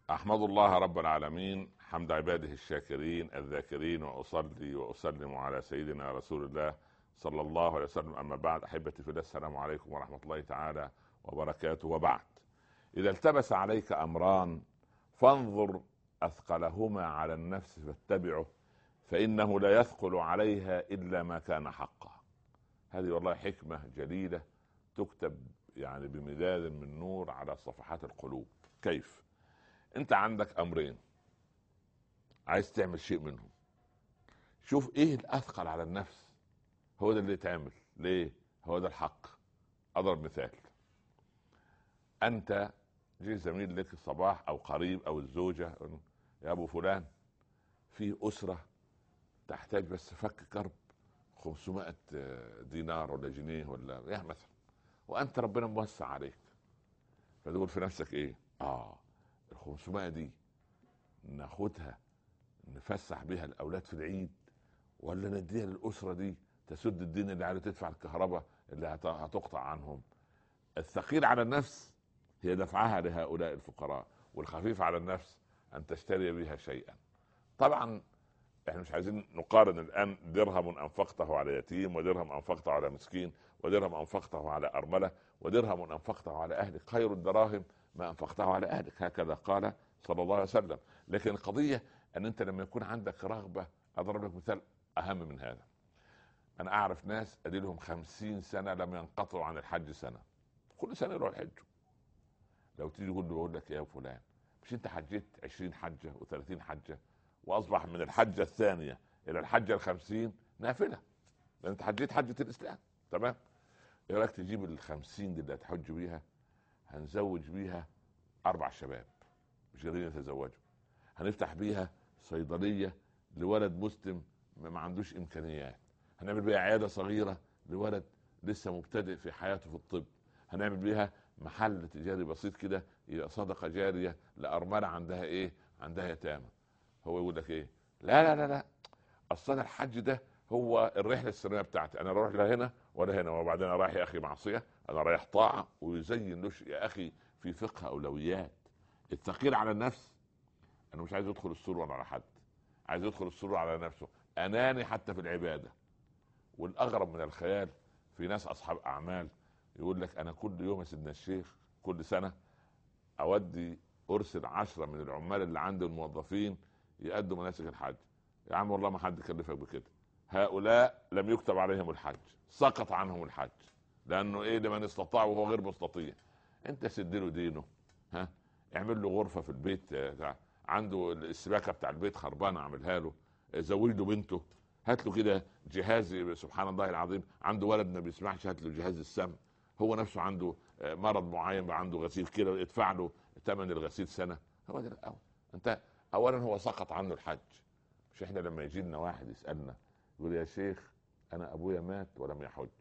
احمد الله رب العالمين حمد عباده الشاكرين الذاكرين واصلي واسلم على سيدنا رسول الله صلى الله عليه وسلم اما بعد احبتي في الله السلام عليكم ورحمه الله تعالى وبركاته وبعد اذا التبس عليك امران فانظر اثقلهما على النفس فاتبعه فانه لا يثقل عليها الا ما كان حقا هذه والله حكمه جليله تكتب يعني بمداد من نور على صفحات القلوب كيف انت عندك امرين عايز تعمل شيء منهم شوف ايه الاثقل على النفس هو ده اللي يتعمل ليه هو ده الحق اضرب مثال انت جه زميل لك الصباح او قريب او الزوجه يا ابو فلان في اسره تحتاج بس فك كرب 500 دينار ولا جنيه ولا يعني مثلا وانت ربنا موسع عليك فتقول في نفسك ايه اه ال 500 دي ناخدها نفسح بيها الاولاد في العيد ولا نديها للاسره دي تسد الدين اللي عليه تدفع الكهرباء اللي هتقطع عنهم الثقيل على النفس هي دفعها لهؤلاء الفقراء والخفيف على النفس ان تشتري بها شيئا طبعا احنا مش عايزين نقارن الان درهم انفقته على يتيم ودرهم انفقته على مسكين ودرهم انفقته على ارمله ودرهم انفقته على اهلك خير الدراهم ما انفقته على اهلك هكذا قال صلى الله عليه وسلم لكن القضيه ان انت لما يكون عندك رغبه اضرب لك مثال اهم من هذا انا اعرف ناس ادي لهم خمسين سنه لم ينقطعوا عن الحج سنه كل سنه يروحوا الحج لو تيجي تقول له بقول لك يا فلان مش انت حجيت 20 حجه و30 حجه واصبح من الحجه الثانيه الى الحجه الخمسين نافله لان انت حجيت حجه الاسلام تمام ايه رايك تجيب الخمسين دي اللي هتحج بيها هنزوج بيها اربع شباب مش قادرين يتزوجوا هنفتح بيها صيدليه لولد مسلم ما عندوش امكانيات هنعمل بيها عياده صغيره لولد لسه مبتدئ في حياته في الطب هنعمل بيها محل تجاري بسيط كده يبقى صدقه جاريه لارمله عندها ايه؟ عندها يتامى هو يقول لك ايه؟ لا لا لا لا اصل الحج ده هو الرحله السنويه بتاعتي انا اروح لا هنا ولا هنا وبعدين انا رايح يا اخي معصيه انا رايح طاعه ويزين له يا اخي في فقه اولويات الثقيل على النفس انا مش عايز يدخل السرور على حد عايز يدخل السرور على نفسه اناني حتى في العباده والاغرب من الخيال في ناس اصحاب اعمال يقول لك انا كل يوم يا سيدنا الشيخ كل سنه اودي ارسل عشرة من العمال اللي عندي الموظفين يأدوا مناسك الحج يا عم والله ما حد كلفك بكده هؤلاء لم يكتب عليهم الحج سقط عنهم الحج لانه ايه لمن استطاع وهو غير مستطيع انت سد له دينه ها اعمل له غرفه في البيت عنده السباكه بتاع البيت خربانه اعملها له زوج له بنته هات له كده جهاز سبحان الله العظيم عنده ولد ما بيسمعش هات له جهاز السمع هو نفسه عنده مرض معين عنده غسيل كده ادفع له ثمن الغسيل سنه هو ده الاول انت اولا هو سقط عنه الحج مش احنا لما يجي لنا واحد يسالنا يقول يا شيخ انا ابويا مات ولم يحج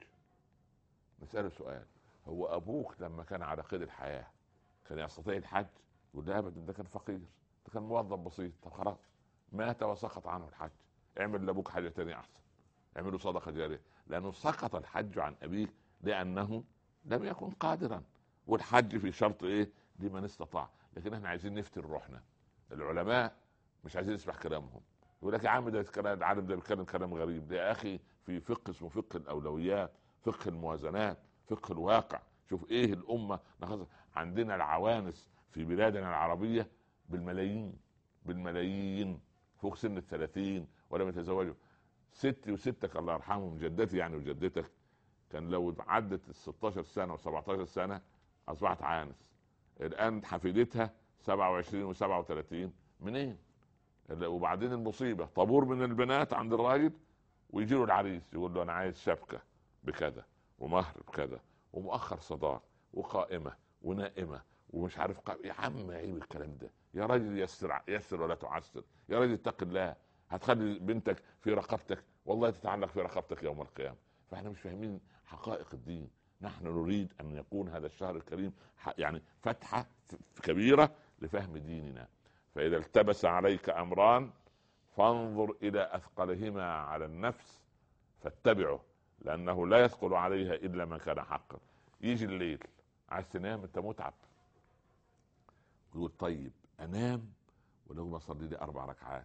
نساله سؤال هو ابوك لما كان على قيد الحياه كان يستطيع الحج يقول لا ابدا ده كان فقير ده كان موظف بسيط طب خلاص مات وسقط عنه الحج اعمل لابوك حاجه ثانيه احسن اعملوا صدقه جاريه لانه سقط الحج عن ابيك لانه لم يكن قادرا والحج في شرط ايه لمن استطاع لكن احنا عايزين نفتن روحنا العلماء مش عايزين نسمع كلامهم يقول لك يا عم ده العالم ده بيتكلم كلام غريب يا اخي في فقه اسمه فقه الاولويات فقه الموازنات فقه الواقع شوف ايه الامه عندنا العوانس في بلادنا العربيه بالملايين بالملايين فوق سن الثلاثين ولم يتزوجوا ستي وستك الله يرحمهم جدتي يعني وجدتك كان لو عدت ال 16 سنه و 17 سنه اصبحت عانس الان حفيدتها 27 و37 منين؟ وبعدين المصيبه طابور من البنات عند الراجل ويجي له العريس يقول له انا عايز شبكه بكذا ومهر بكذا ومؤخر صداق وقائمه ونائمه ومش عارف قائمة. يا عم عيب الكلام ده يا راجل يسر يسر ولا تعسر يا راجل اتق الله هتخلي بنتك في رقبتك والله تتعلق في رقبتك يوم القيامه فاحنا مش فاهمين حقائق الدين نحن نريد ان يكون هذا الشهر الكريم يعني فتحه كبيره لفهم ديننا فاذا التبس عليك امران فانظر الى اثقلهما على النفس فاتبعه لانه لا يثقل عليها الا ما كان حقا يجي الليل عايز تنام انت متعب يقول طيب انام ولو اصلي لي اربع ركعات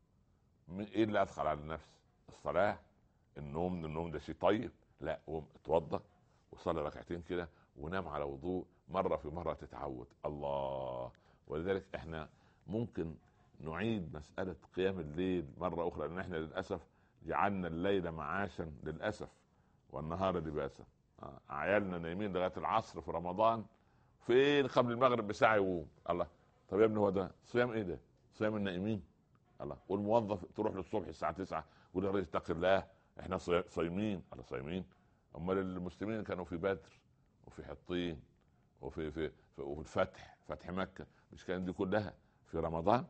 ايه اللي ادخل على النفس الصلاه النوم النوم ده شيء طيب لا قوم اتوضى وصلي ركعتين كده ونام على وضوء مره في مره تتعود الله ولذلك احنا ممكن نعيد مساله قيام الليل مره اخرى لان احنا للاسف جعلنا الليل معاشا للاسف والنهار لباسا آه، عيالنا نايمين لغايه العصر في رمضان فين قبل المغرب بساعه يقوم الله طب يا ابني هو ده صيام ايه ده؟ صيام النائمين الله والموظف تروح للصبح الساعه 9 يقول يا ريت اتق الله احنا صايمين الله صايمين امال المسلمين كانوا في بدر وفي حطين وفي في, في وفي الفتح فتح مكه مش كانت دي كلها في رمضان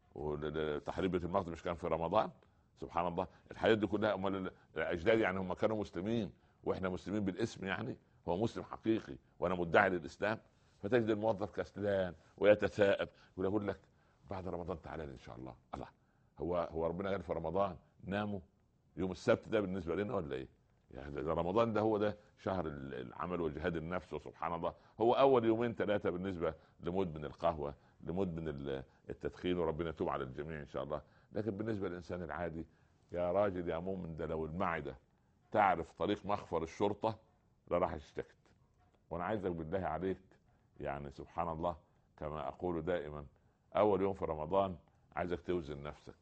وتحرير بيت المقدس مش كان في رمضان سبحان الله الحاجات دي كلها امال الاجداد يعني هم كانوا مسلمين واحنا مسلمين بالاسم يعني هو مسلم حقيقي وانا مدعي للاسلام فتجد الموظف كسلان ويتساءل ويقول لك بعد رمضان تعالى ان شاء الله الله هو هو ربنا قال في رمضان ناموا يوم السبت ده بالنسبه لنا ولا ايه؟ يعني رمضان ده هو ده شهر العمل وجهاد النفس وسبحان الله هو اول يومين ثلاثه بالنسبه لمدمن القهوه لمدمن التدخين وربنا يتوب على الجميع ان شاء الله لكن بالنسبه للانسان العادي يا راجل يا مؤمن ده لو المعده تعرف طريق مخفر الشرطه لراح اشتكت وانا عايزك بالله عليك يعني سبحان الله كما اقول دائما اول يوم في رمضان عايزك توزن نفسك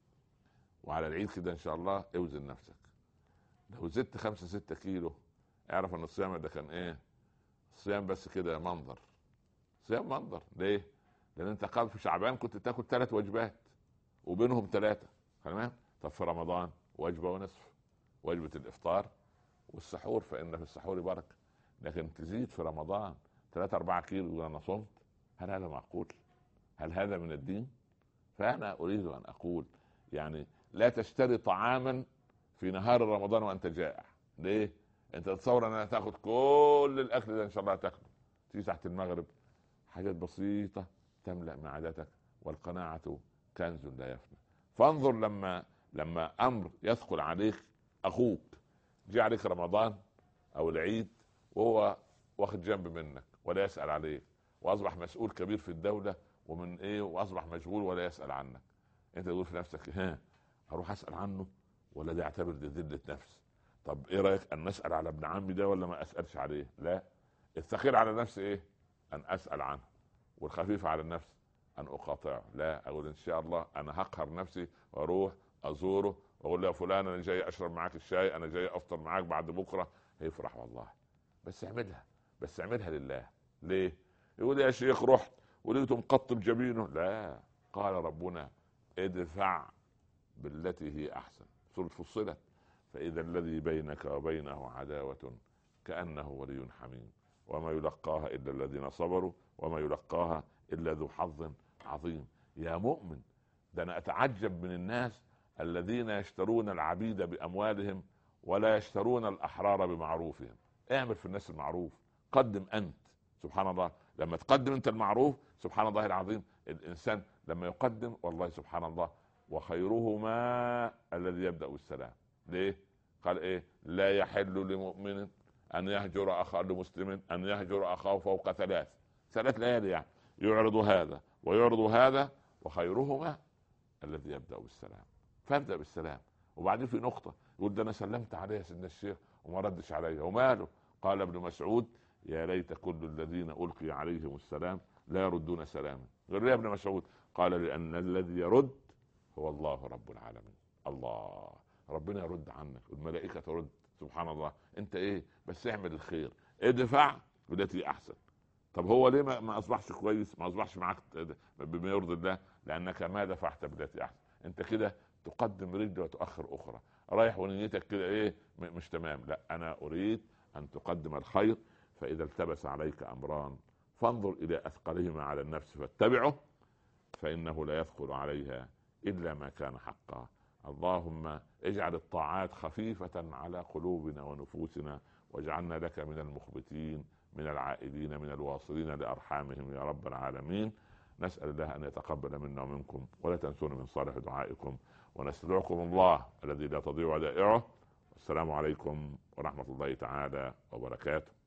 وعلى العيد كده ان شاء الله اوزن نفسك لو زدت خمسة ستة كيلو اعرف ان الصيام ده كان ايه الصيام بس كده منظر صيام منظر ليه لان انت قبل في شعبان كنت تاكل ثلاث وجبات وبينهم ثلاثة تمام طب في رمضان وجبة ونصف وجبة الافطار والسحور فان في السحور بركة لكن تزيد في رمضان ثلاثة أربعة كيلو وأنا صمت هل هذا معقول؟ هل هذا من الدين؟ فأنا أريد أن أقول يعني لا تشتري طعاما في نهار رمضان وأنت جائع ليه؟ أنت تتصور أنها تاخذ كل الأكل ده إن شاء الله تاخذه تيجي تحت المغرب حاجات بسيطة تملأ معدتك والقناعة كنز لا يفنى فانظر لما لما أمر يثقل عليك أخوك جاء عليك رمضان أو العيد وهو واخد جنب منك ولا يسال عليك واصبح مسؤول كبير في الدوله ومن ايه واصبح مشغول ولا يسال عنك انت تقول في نفسك ها اروح اسال عنه ولا ده يعتبر دي ذله نفس طب ايه رايك ان نسال على ابن عمي ده ولا ما اسالش عليه لا الثقيل على نفسي ايه ان اسال عنه والخفيف على النفس ان اقاطعه لا اقول ان شاء الله انا هقهر نفسي واروح ازوره واقول له يا فلان انا جاي اشرب معاك الشاي انا جاي افطر معاك بعد بكره هيفرح والله بس اعملها بس اعملها لله ليه يقول يا شيخ رحت ولقيته مقطب جبينه لا قال ربنا ادفع بالتي هي احسن سوره فصلت فاذا الذي بينك وبينه عداوه كانه ولي حميم وما يلقاها الا الذين صبروا وما يلقاها الا ذو حظ عظيم يا مؤمن ده انا اتعجب من الناس الذين يشترون العبيد باموالهم ولا يشترون الاحرار بمعروفهم اعمل في الناس المعروف قدم انت سبحان الله لما تقدم انت المعروف سبحان الله العظيم الانسان لما يقدم والله سبحان الله وخيرهما الذي يبدا بالسلام ليه قال ايه لا يحل لمؤمن ان يهجر اخاه لمسلم ان يهجر اخاه فوق ثلاث ثلاث ليالي يعني يعرض هذا ويعرض هذا وخيرهما الذي يبدا بالسلام فابدا بالسلام وبعدين في نقطه يقول ده انا سلمت عليه يا سيدنا الشيخ وما ردش عليا وماله قال ابن مسعود يا ليت كل الذين القي عليهم السلام لا يردون سلاما غير يا ابن مسعود قال لان الذي يرد هو الله رب العالمين الله ربنا يرد عنك والملائكه ترد سبحان الله انت ايه بس اعمل الخير ادفع بالتي احسن طب هو ليه ما اصبحش كويس ما اصبحش معاك بما يرضي الله لانك ما دفعت بالتي احسن انت كده تقدم رجل وتؤخر اخرى رايح ونيتك كده ايه مش تمام لا انا اريد ان تقدم الخير فاذا التبس عليك امران فانظر الى اثقلهما على النفس فاتبعه فانه لا يثقل عليها الا ما كان حقا اللهم اجعل الطاعات خفيفه على قلوبنا ونفوسنا واجعلنا لك من المخبتين من العائدين من الواصلين لارحامهم يا رب العالمين نسال الله ان يتقبل منا ومنكم ولا تنسونا من صالح دعائكم ونستدعكم الله الذي لا تضيع ودائعه السلام عليكم ورحمه الله تعالى وبركاته